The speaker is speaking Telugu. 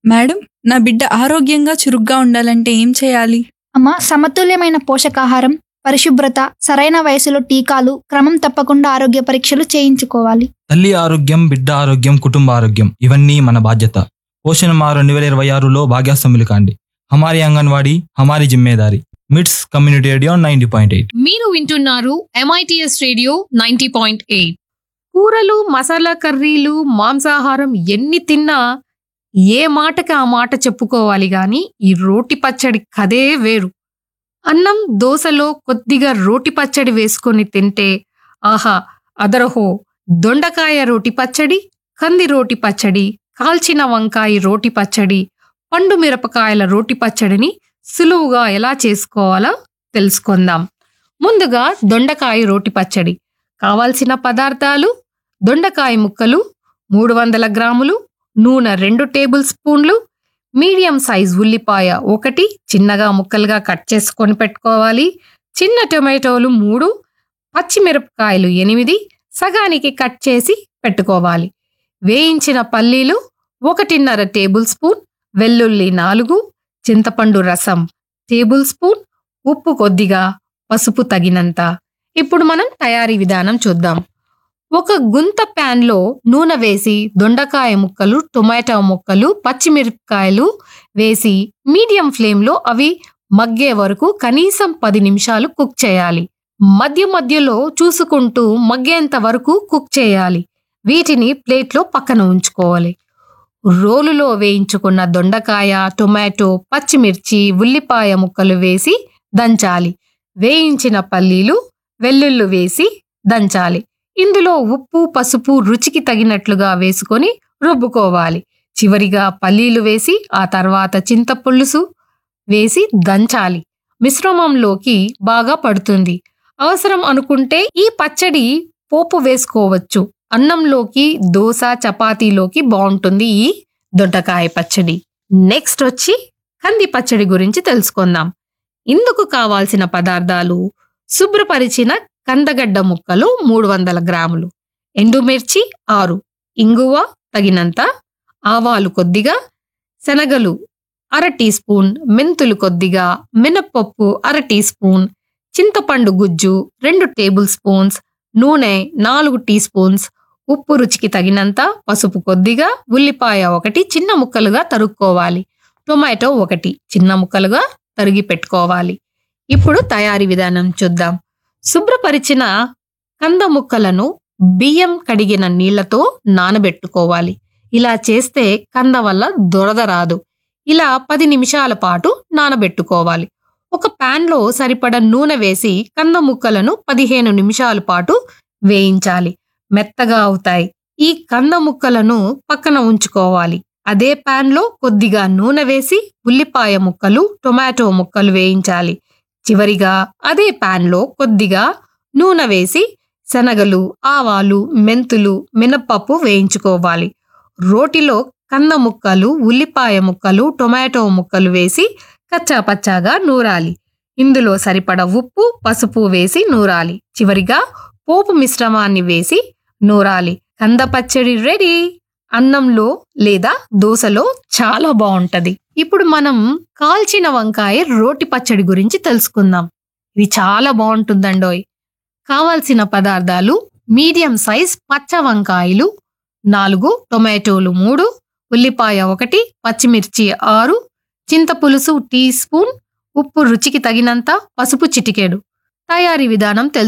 మేడం నా బిడ్డ ఆరోగ్యంగా చురుగ్గా ఉండాలంటే ఏం చేయాలి అమ్మ సమతుల్యమైన పోషకాహారం పరిశుభ్రత సరైన వయసులో టీకాలు క్రమం తప్పకుండా ఆరోగ్య పరీక్షలు చేయించుకోవాలి తల్లి ఆరోగ్యం బిడ్డ ఆరోగ్యం కుటుంబ ఆరోగ్యం ఇవన్నీ మన బాధ్యత పోషణ మా రెండు వేల ఇరవై ఆరులో భాగ్యాస్తంభులు కాండి హమారి anganwadi Hamari Zimmedari MITS community radio ninety point eight మీరు వింటున్నారు MITS radio ninety point eight కూరలు మసాలా కర్రీలు మాంసాహారం ఎన్ని తిన్నా ఏ మాటకి ఆ మాట చెప్పుకోవాలి గాని ఈ రోటి పచ్చడి కదే వేరు అన్నం దోశలో కొద్దిగా రోటి పచ్చడి వేసుకొని తింటే ఆహా అదరహో దొండకాయ రోటి పచ్చడి కంది రోటి పచ్చడి కాల్చిన వంకాయ రోటి పచ్చడి పండు మిరపకాయల రోటి పచ్చడిని సులువుగా ఎలా చేసుకోవాలో తెలుసుకుందాం ముందుగా దొండకాయ రోటి పచ్చడి కావాల్సిన పదార్థాలు దొండకాయ ముక్కలు మూడు వందల గ్రాములు నూనె రెండు టేబుల్ స్పూన్లు మీడియం సైజ్ ఉల్లిపాయ ఒకటి చిన్నగా ముక్కలుగా కట్ చేసుకొని పెట్టుకోవాలి చిన్న టొమాటోలు మూడు పచ్చిమిరపకాయలు ఎనిమిది సగానికి కట్ చేసి పెట్టుకోవాలి వేయించిన పల్లీలు ఒకటిన్నర టేబుల్ స్పూన్ వెల్లుల్లి నాలుగు చింతపండు రసం టేబుల్ స్పూన్ ఉప్పు కొద్దిగా పసుపు తగినంత ఇప్పుడు మనం తయారీ విధానం చూద్దాం ఒక గుంత ప్యాన్లో నూనె వేసి దొండకాయ ముక్కలు టొమాటో ముక్కలు పచ్చిమిరపకాయలు వేసి మీడియం ఫ్లేమ్లో అవి మగ్గే వరకు కనీసం పది నిమిషాలు కుక్ చేయాలి మధ్య మధ్యలో చూసుకుంటూ మగ్గేంత వరకు కుక్ చేయాలి వీటిని ప్లేట్లో పక్కన ఉంచుకోవాలి రోలులో వేయించుకున్న దొండకాయ టొమాటో పచ్చిమిర్చి ఉల్లిపాయ ముక్కలు వేసి దంచాలి వేయించిన పల్లీలు వెల్లుల్లి వేసి దంచాలి ఇందులో ఉప్పు పసుపు రుచికి తగినట్లుగా వేసుకొని రుబ్బుకోవాలి చివరిగా పల్లీలు వేసి ఆ తర్వాత చింతపులుసు వేసి దంచాలి మిశ్రమంలోకి బాగా పడుతుంది అవసరం అనుకుంటే ఈ పచ్చడి పోపు వేసుకోవచ్చు అన్నంలోకి దోశ చపాతీలోకి బాగుంటుంది ఈ దొండకాయ పచ్చడి నెక్స్ట్ వచ్చి కంది పచ్చడి గురించి తెలుసుకుందాం ఇందుకు కావాల్సిన పదార్థాలు శుభ్రపరిచిన కందగడ్డ ముక్కలు మూడు వందల గ్రాములు ఎండుమిర్చి ఆరు ఇంగువ తగినంత ఆవాలు కొద్దిగా శనగలు అర టీ స్పూన్ మెంతులు కొద్దిగా మినప్పప్పు అర టీ స్పూన్ చింతపండు గుజ్జు రెండు టేబుల్ స్పూన్స్ నూనె నాలుగు టీ స్పూన్స్ ఉప్పు రుచికి తగినంత పసుపు కొద్దిగా ఉల్లిపాయ ఒకటి చిన్న ముక్కలుగా తరుక్కోవాలి టొమాటో ఒకటి చిన్న ముక్కలుగా తరిగి పెట్టుకోవాలి ఇప్పుడు తయారీ విధానం చూద్దాం శుభ్రపరిచిన కంద ముక్కలను బియ్యం కడిగిన నీళ్లతో నానబెట్టుకోవాలి ఇలా చేస్తే కంద వల్ల దురద రాదు ఇలా పది నిమిషాల పాటు నానబెట్టుకోవాలి ఒక ప్యాన్లో సరిపడ నూనె వేసి కంద ముక్కలను పదిహేను నిమిషాల పాటు వేయించాలి మెత్తగా అవుతాయి ఈ కంద ముక్కలను పక్కన ఉంచుకోవాలి అదే ప్యాన్లో కొద్దిగా నూనె వేసి ఉల్లిపాయ ముక్కలు టొమాటో ముక్కలు వేయించాలి చివరిగా అదే ప్యాన్లో కొద్దిగా నూనె వేసి శనగలు ఆవాలు మెంతులు మినప్పప్పు వేయించుకోవాలి రోటిలో కంద ముక్కలు ఉల్లిపాయ ముక్కలు టొమాటో ముక్కలు వేసి కచ్చాపచ్చాగా నూరాలి ఇందులో సరిపడ ఉప్పు పసుపు వేసి నూరాలి చివరిగా పోపు మిశ్రమాన్ని వేసి నూరాలి కంద పచ్చడి రెడీ అన్నంలో లేదా దోశలో చాలా బాగుంటది ఇప్పుడు మనం కాల్చిన వంకాయ రోటి పచ్చడి గురించి తెలుసుకుందాం ఇది చాలా బాగుంటుందండోయ్ కావాల్సిన పదార్థాలు మీడియం సైజ్ పచ్చ వంకాయలు నాలుగు టొమాటోలు మూడు ఉల్లిపాయ ఒకటి పచ్చిమిర్చి ఆరు చింతపులుసు టీ స్పూన్ ఉప్పు రుచికి తగినంత పసుపు చిటికెడు తయారీ విధానం తెలుసు